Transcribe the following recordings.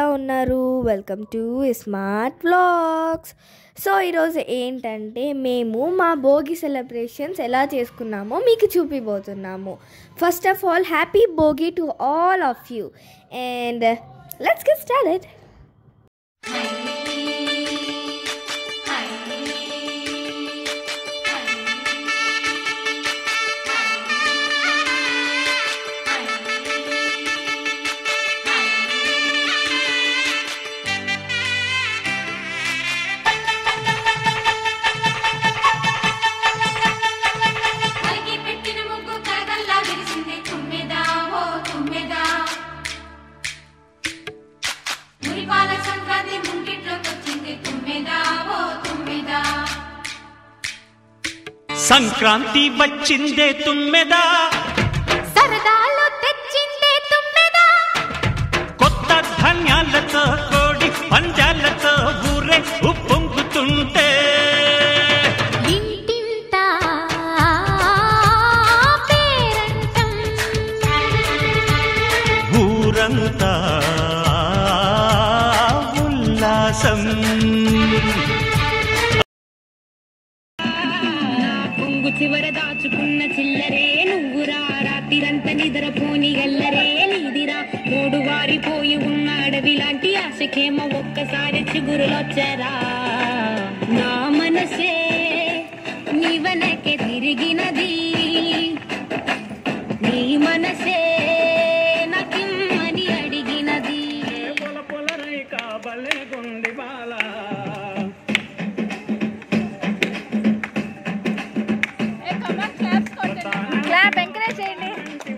ఉన్నారు welcome to smart vlogs so ఈరోజు ఏంటంటే మేము మా భోగి సెలబ్రేషన్స్ ఎలా చేసుకున్నామో మీకు చూపిపోతున్నాము first of all happy Bhogi to all of you and let's get started పైకి పెట్టిన ముగ్గు కరగల్లా విరిసింది తుమ్మెదా ఓ తుమ్మెదా మురిపాల సంక్రాంతి ముంగిట్లోకొచ్చింది తుమ్మెదా ఓ తుమ్మెదా సంక్రాంతి వచ్చిందే తుమ్మెదా సరదాలు తెచ్చిందే తుమ్మెదా కొత్త ధాన్యాలతో కోడి పంజాలతో ఊరే ఉప్పొంగుతుంటే ఇంటింటా పేరంటం ఊరంతా ఉల్లాసం కొంగు చివర దాచుకున్న చిల్లరే నువ్వురా రాత్రిరంత నిద్రపోని గల్లరే నీదిరా మూడు వారిపోయి ఉన్న అడవి లాంటి ఆశకేమో ఒక్కసారి చిగురులొచ్చరా నా మనసే నీ వెనకే తిరిగినది నీ మనసే నాకిమ్మని అడిగినది క్లాప్ ఎంకరేజ్ చేయండి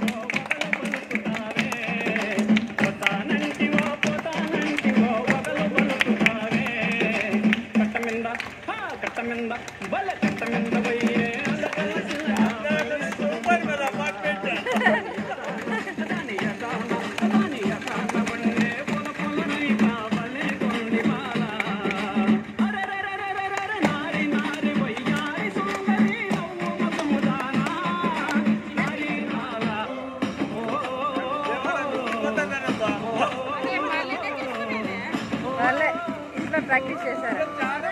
వాళ్ళే ఇంట్లో ప్రాక్టీస్ చేశారు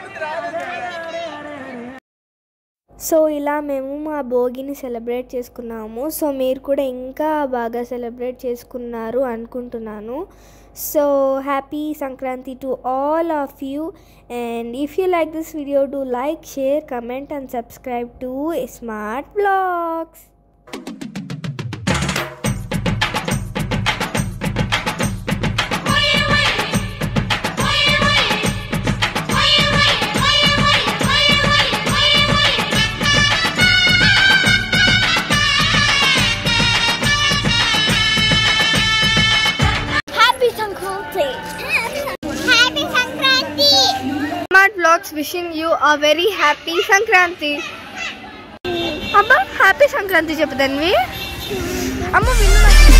సో ఇలా మేము మా భోగిని సెలబ్రేట్ చేసుకున్నాము సో మీరు కూడా ఇంకా బాగా సెలబ్రేట్ చేసుకున్నారు అనుకుంటున్నాను so happy Sankranti to all of you and if you like this video do like share comment and subscribe to smart vlogs happy Sankranti happy Sankranti smart vlogs wishing you a very happy Sankranti అబ్బా happy Sankranti చెప్పదండి అమ్మ విను నాకు.